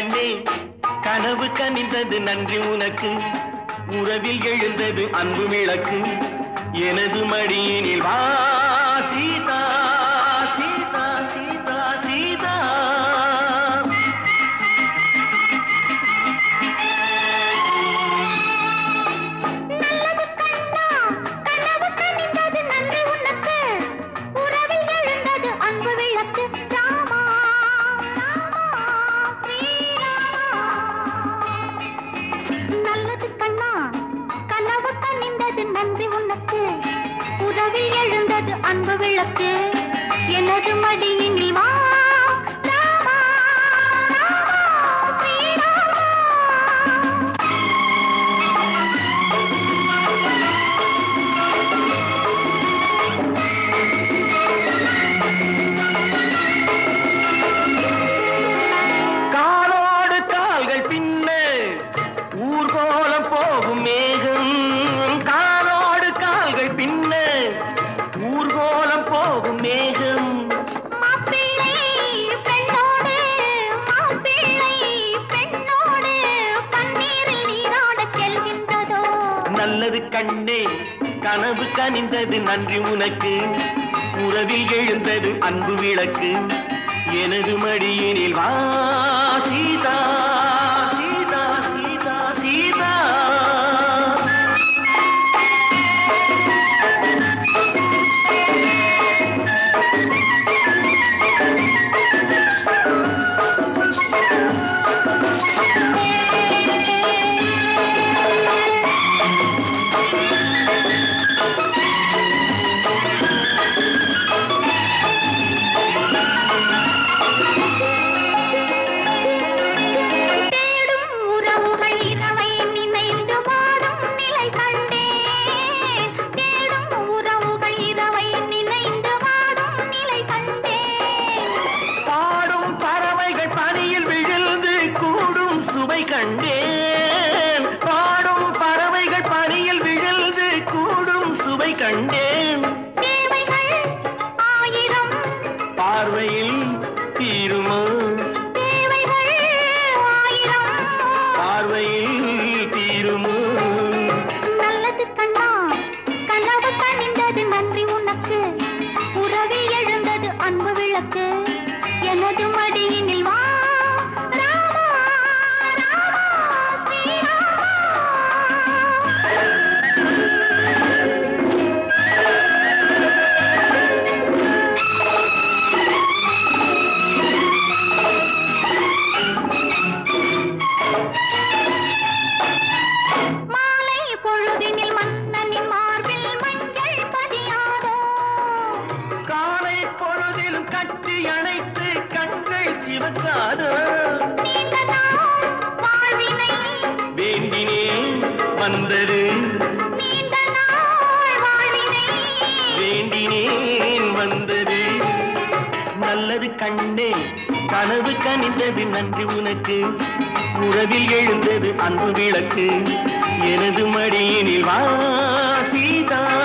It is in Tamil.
கண்ணே கனவு கனிந்தது நன்றி உனக்கு உறவில் எழுந்தது அன்பு விளக்கு எனது மடியினில் வா சீதா சீதா சீதா சீதா நல்லது கண்ணா கனவு கனிந்தது நன்றி உனக்கு உறவில் எழுந்தது அன்பு விளக்கு ராமா ராமா ஸ்ரீராமா நல்லது கண்ணா கனவு கனிந்தது நன்றி உனக்கு உறவில் எழுந்தது அன்பு விளக்கு எனது மடியினில் வா ராமா ராமா ஸ்ரீராமா காலோடு கால்கள் பின்ன ஊர்கோலம் போகும் மேகம் காலோடு கால்கள் பின்ன ஊர்கோலம் போகும் மேகம் மாப்பிள்ளை பெண்ணோடு மாப்பிள்ளை பெண்ணோடு பன்னீரில் நீராடச் செல்கின்றதோ நல்லது கண்ணே கனவு கனிந்தது நன்றி உனக்கு உறவில் எழுந்தது அன்பு விளக்கு எனது மடியினில் வா சீதா சீதா சீதா சீதா தேடும் உறவுகள் இரவை நினைந்து வாடும் நிலை கண்டேன் தேடும் உறவுகள் இரவை நினைந்து வாடும் நிலை கண்டேன் பாடும் பறவைகள் பனியில் விழுந்து கூடும் சுவை கண்டேன் பாடும் பறவைகள் பனியில் விழுந்து கூடும் சுவை கண்டேன் தேவைகள் ஆயிரம் பார்வையில் தீருமோ தேவைகள் ஆயிரம் பார்வையில் தீருமோ நல்லது கண்ணா கனவு கனிந்தது நன்றி உனக்கு உறவில் எழுந்தது அன்பு விளக்கு எனது மடியினில் வா ராமா ராமா ஸ்ரீராமா மாலை பொழுதினில் மன்னனின் மார்பில் மஞ்சள் பதியாதோ காலை பொழுதிலும் கட்டி அணைத்து கண்கள் சிவக்காதோ நீண்ட நாள் வாழ்வினை வேண்டினேன் வந்தது நீண்ட நாள் வாழ்வினை வேண்டினேன் வந்தது நல்லது கண்ணே கனவு கனிந்தது நன்றி உனக்கு உறவில் எழுந்தது அன்பு விளக்கு எனது மடியினில் வா சீதா